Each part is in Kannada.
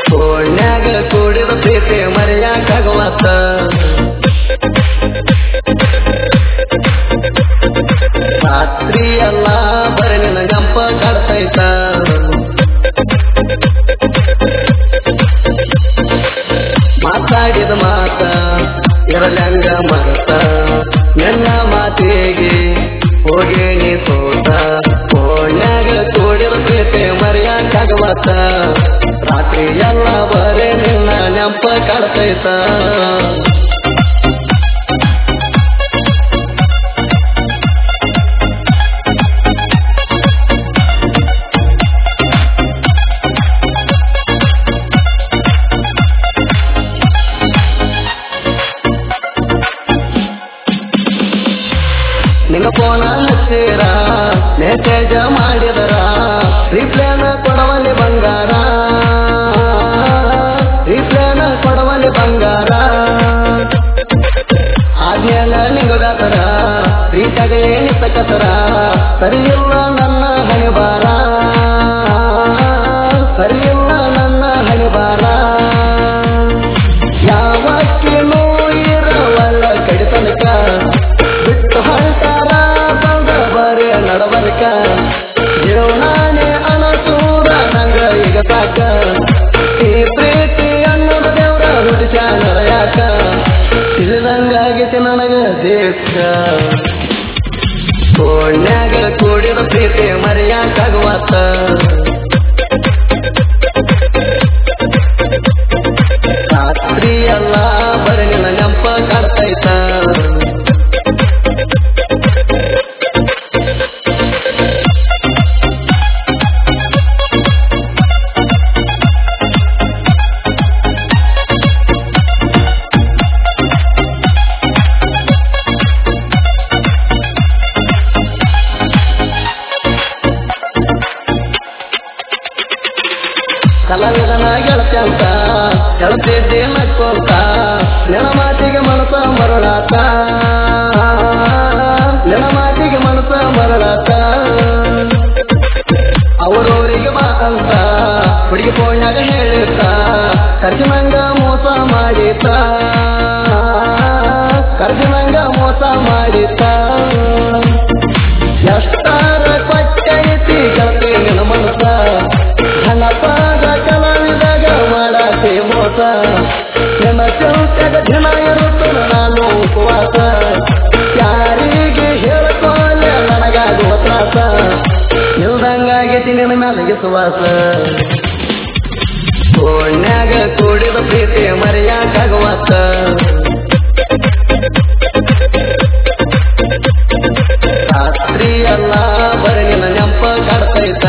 ಕೋಣ್ಯಾಗ ಕೂಡಿದ ಪ್ರೀತಿ ಮರೆಯಾಕಾಗವತ್ತ ರಾತ್ರಿ ಎಲ್ಲ ಬರೀ ನಿನ್ನ ಗಂಪ ಕಾಡ್ತೈತ ಮಾತಾಡಿದ ಮಾತ ಇರಲಂಗ ಮರತ ನನ್ನ ಮಾತಿಗೆ ಹೋಗಿ ನೀ ಸೋತ ಕೋಣ್ಯಾಗ ಕೂಡಿದ ಪ್ರೀತಿ ಮರೆಯಾಕಾಗವತ್ತ ರಾತ್ರಿ ಎಲ್ಲ ಬರೇ ನಿನ್ನ ನೆಂಪ ಕಾಡ್ತೈತ ನಿಂಗ ಫೋನ ಹಚ್ಚಿರ ಮೆಸೇಜ ಮಾಡಿದರ ರಿಪ್ಲೇನ ಕೊಡವಲ್ಲಿ ಬಂಗಾರ ರಿಪ್ಲೇನ ಕೊಡವಲ್ಲಿ ಬಂಗಾರ ಆದ್ಮೇಲೆ ನಿಂಗ ಗಾತರ ರೀಚಾಗ ಏನಿತ್ತ ಕಸರ ಸರಿಯಿಲ್ಲ ನನ್ನ ಹಣಿಬಾರ ಸರಿಯಿಲ್ಲ ನನ್ನ ಹಣಿಬಾರ ಯಾವಕ್ಕಿನೂ ಇರವಲ್ಲ ಕಡಿತನಕ ಬಿಟ್ಟು ಹೊಂಟಾರ ಬಂದ ಬರೀ ನಡಬರ್ಕ ಜೀವನಾನೇ ಅನಸೂರ ನಂಗ ಈಗ ಸಾಕ ಈ ಪ್ರೀತಿ ಅನ್ನೋದು ದೇವ್ರ ಹುಡುಚಾನ ಯಾಕ ತಿಳಿದಂಗಾಗಿತಿ ನನಗ ದೇಶ ಕೋಣ್ಯಾಗ ಕೂಡಿದ ಪ್ರೀತಿ ಮರೆಯಾಕಾಗುವತ್ತ ರಾತ್ರಿ ಎಲ್ಲ ಬರೀ ನಿನ್ನ ನೆಂಪ ಕಾಡ್ತೈತ ಕಲಾವಿದನ ಗೆಳತ್ಯಂತ ಗೆಳತಿದ್ದೆ ನಕ್ಕೊಂತ ನೆನ ಮಾತಿಗೆ ಮನಸ ಮರಳಾತ ನೆನ ಮಾತಿಗೆ ಮನಸ ಮರಳಾತ ಅವರವರಿಗೆ ಬಾ ಅಂತ ಹುಡುಗಿ ಫೋನ್ಯಾಗ ಹೇಳಿರ್ತ ಕರ್ಜಿನಂಗ ಮೋಸ ಮಾಡಿತ ಕರ್ಜಿನಂಗ ಮೋಸ ಮಾಡಿತ ಎಷ್ಟಾರ ಕೊಟ್ಟೈತಿ ಗೆಳತಿ ನಿನ್ನ ಮನಸ ಹಣಪಾದ ಕಲಾವಿದಾಗ ಮಾಡಾತಿ ಮೋಸ ನಿನ್ನ ಚೌಕದ ದಿನ ಇರುತ್ತ ನಾನು ಉಪವಾಸ ಯಾರಿಗೆ ಹೇಳ್ಕೋಲೆ ನನಗಾಗುವ ತ್ರಾಸ ಇಲ್ದಂಗಾಗೈತಿ ನಿನ್ನ ಮ್ಯಾಲಿಗೆ ಸುವಾಸ ಕೋಣ್ಯಾಗ ಕೂಡಿದ ಪ್ರೀತಿ ಮರೆಯಾಕಾಗುವತ್ತ ರಾತ್ರಿ ಎಲ್ಲ ಬರೀ ನಿನ್ನ ನೆಂಪ ಕಾಡ್ತೈತ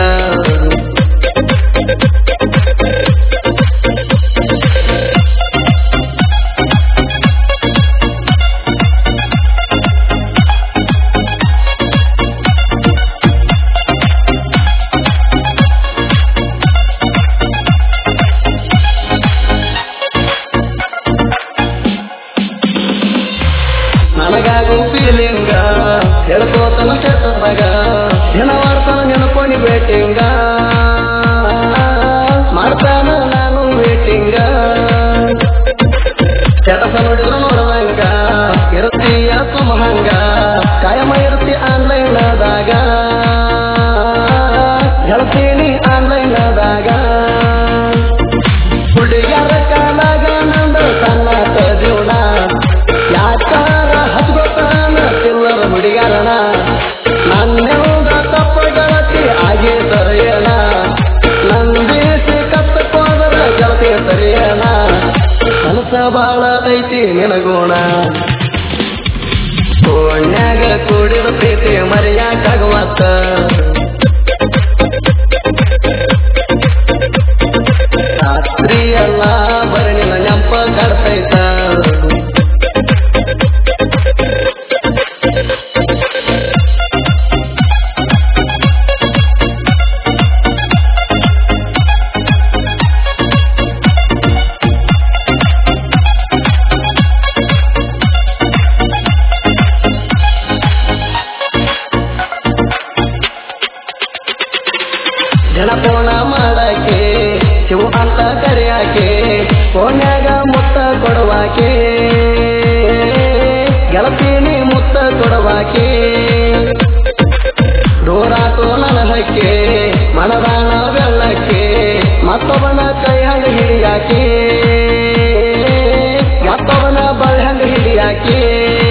ನನಗಾಗು ಫೀಲಿಂಗ ಹೇಳ್ಕೋತನ ಕೆಟ್ಟದಾಗ ದಿನ ಮಾಡ್ತಾನ ನೆನಪೋನಿ ವೇಟಿಂಗ ಮಾಡ್ತಾನ ನಾನು ವೇಟಿಂಗ ಕೆಟಸ ನೋಡಿದ್ರು ನೋಡುವಂಗ ಇರುತ್ತೀಯ ಸುಮಹಂಗ ಕಾಯಮ ಇರುತ್ತಿ ಆನ್ಲೈನ್ ಆದಾಗ ಹೇಳ್ತೀನಿ ಆನ್ಲೈನ್ ಆದಾಗ ಹುಡುಗಿಯರ ಕಾಲಾಗ ನಂದು ಸಣ್ಣ ಜೀವನ ಯಾಕಾರ ಹಚ್ಕೋತಾನ ಚಿಲ್ಲರ ಹುಡುಗರಣ ನನ್ನೆಲ್ದ ತಪ್ಪುಗಳತಿ ಆಗಿ ಸರಿಯಣ ನಂದೇಸಿ ಕತ್ತಕೋದರ ಗೆಳತಿ ಸರಿಯಣ ಮನಸ ಬಾಳ ಐತಿ ನಿನಗೋಣ ಕೋಣ್ಯಾಗ ಕೂಡಿದ ಪ್ರೀತಿ ಮರೆಯಾಕಾಗುವತ್ತ ರಾತ್ರಿ ಎಲ್ಲ ಬರೀ ನಿನ್ನ ನೆಂಪ ಕಾಡ್ತೈತ ಹಿಡಿಯಾಕಿ ಮತ್ತವನ ಬಳ್ಹಂಗ ಹಿಡಿಯಾಕಿ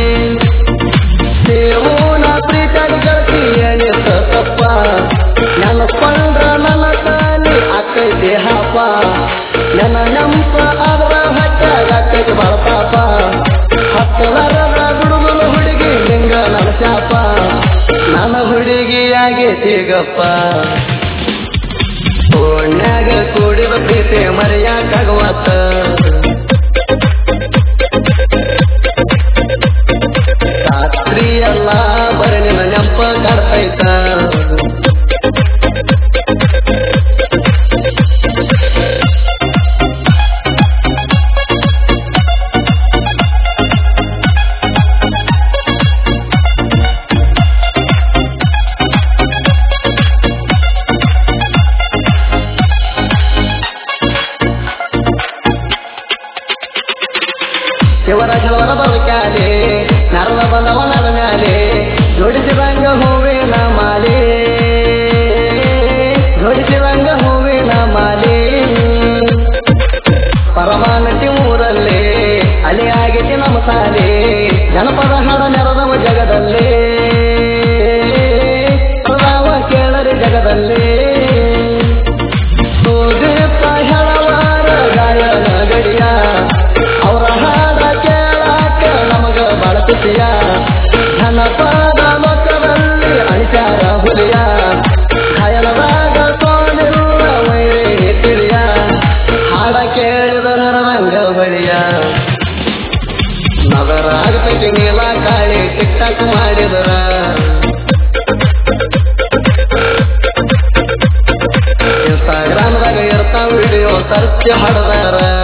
ದೇವನ ಪ್ರೀತಿಯಾಗ ಗೆಳತಿ ಎಣಿಸ ತಪ್ಪ ನೆನಪಂದ್ರ ನನ್ನ ತಾಲಿ ಆಕೈತಿ ಹಾಪ ನನ್ನ ನೆಂಪ ಆದ್ರ ಹಟ್ಟಾಗ ಆಕೈತಿ ಬಳಪಾಪ ಹತ್ತಲರದ ಗುಡುಗುಲು ಹುಡುಗಿ ನಿಂಗ ನನ್ನ ಶಾಪ ನನ್ನ ಹುಡುಗಿಯಾಗೈತಿ ಗಪ್ಪ ಓಣ್ಯಾಗ ಕೂಡಿದ ಪ್ರೀತಿ ಮರೆಯಾಕಾಗವತ್ತ ರಾತ್ರಿ ಎಲ್ಲ ಬರೀ ನಿನ್ನ ನೆಂಪ ಕಾಡ್ತೈತ ಶಿವರಾಜವರ ಬದುಕಾಲೆ ನರದ ಬಂದವ ನರ ಮ್ಯಾಲೆ ಜೋಡಿಸಿದಂಗ ಹೂವಿನ ಮಾಲೆ ಜೋಡಿಸಿದಂಗ ಹೂವಿನ ಮಾಲೆ ಪರಮಾನಟಿ ಊರಲ್ಲೇ ಅಲೆ ಆಗೈತಿ ನಮ್ಮ ಸಾಲೆ ಜನಪದ ಹಾಡ ನೆರದವ ಜಗದಲ್ಲೇ ಪ್ರದಾವ ಕೇಳರಿ ಜಗದಲ್ಲೇ ಸುದೀಪ ಹೇಳವಾರ ಗಾಯನ ಗಡಿಯ ಅವರ ಹಾಡ ಕೇಳಾಕ ನಮಗ ಬಳಸಿಯ ಜನಪದ ಲೋಕದಲ್ಲಿ ಅಣಿಚಾರ ಹುಲಿಯ ಗಾಯನದಾಗ ಸೋಲಿಲ್ಲ ವೈರಿ ತಿಳಿಯ ಹಾಡ ಕೇಳಿದ ನರರಂಗ ಬಳಿಯ ನಗರ ಆಗತೈತಿ ನೀಲ ಕಾಳಿ ಟಿಕ್ ಟಾಕ್ ಮಾಡಿದರ ಇನ್ಸ್ಟಾಗ್ರಾಮ್ದಾಗ ಇರ್ತಾವ ವಿಡಿಯೋ ಸರ್ಚ್ ಹಡದಾರ